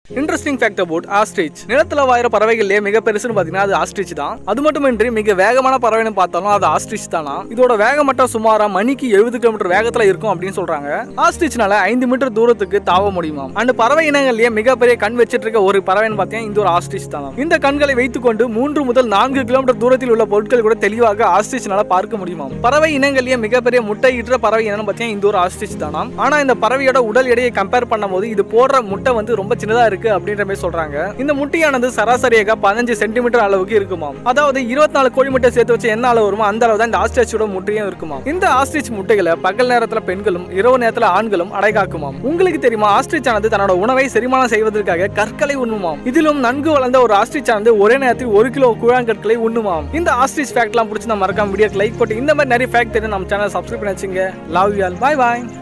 interesting fact about ostrich நிலத்துல வாயிற பறவைகள்லயே மிக பெருசுன்னு பாத்தீங்கன்னா அது ஆஸ்ட்ரிச் தான் அது மட்டுமின்றி மிக வேகமான பறவைன்னு பார்த்தாலும் அது ஆஸ்ட்ரிச் தானா இதோட வேகமட்டம் சுமாரா மணிக்கு எழுபது கிலோமீட்டர் வேகத்துல இருக்கும் அப்படின்னு சொல்றாங்க ஆஸ்ட்ரிச்னால ஐந்து மீட்டர் தூரத்துக்கு தாவ முடியுமா அந்த பறவை இனங்கள்லயே மிகப்பெரிய கண் வச்சிட்டு இருக்க ஒரு பறவைன்னு பார்த்தீங்கன்னா இந்த ஒரு ஆஸ்ட்ரிச் தானா இந்த கண்களை வைத்துக்கொண்டு மூன்று முதல் நான்கு கிலோமீட்டர் தூரத்தில் உள்ள பொருட்கள் கூட தெளிவாக ஆஸ்ட்ரிச்னால பார்க்க முடியுமா பறவை இனங்கள்லயே மிகப்பெரிய முட்டை இடுற பறவை இனம் பார்த்தீங்கன்னா இந்த ஒரு ஆஸ்ட்ரிச் தானா ஆனா இந்த பறவையோட உடல் எடையை கம்பேர் பண்ணும்போது இது போடுற முட்டை வந்து ரொம்ப சின்னதா இருக்கு அப்படின்ற மாதிரி சொல்றாங்க இந்த முட்டையானது சராசரியாக பதினஞ்சு சென்டிமீட்டர் அளவுக்கு இருக்குமா அதாவது இருபத்தி நாலு கோழி முட்டை சேர்த்து வச்சு என்ன அளவு வருமோ அந்த அளவு தான் இந்த ஆஸ்ட்ரிச்சோட முட்டையும் இருக்குமா இந்த ஆஸ்ட்ரிச் முட்டைகளை பகல் நேரத்துல பெண்களும் இரவு நேரத்துல ஆண்களும் அடைகாக்குமாம் உங்களுக்கு தெரியுமா ஆஸ்ட்ரிச் ஆனது தன்னோட உணவை செரிமானம் செய்வதற்காக கற்களை உண்ணுமாம் இதிலும் நன்கு வளர்ந்த ஒரு ஆஸ்ட்ரிச் ஆனது ஒரே நேரத்தில் ஒரு கிலோ கூழாங்கற்களை உண்ணுமாம் இந்த ஆஸ்ட்ரிச் ஃபேக்ட்லாம் பிடிச்சி நம்ம மறக்காம வீடியோக்கு லைக் போட்டு இந்த மாதிரி நிறைய ஃபேக்ட் தெரியும் நம்ம சேனல் சப்ஸ்கிரைப் பண்ணி வச்சுங்க love you all bye bye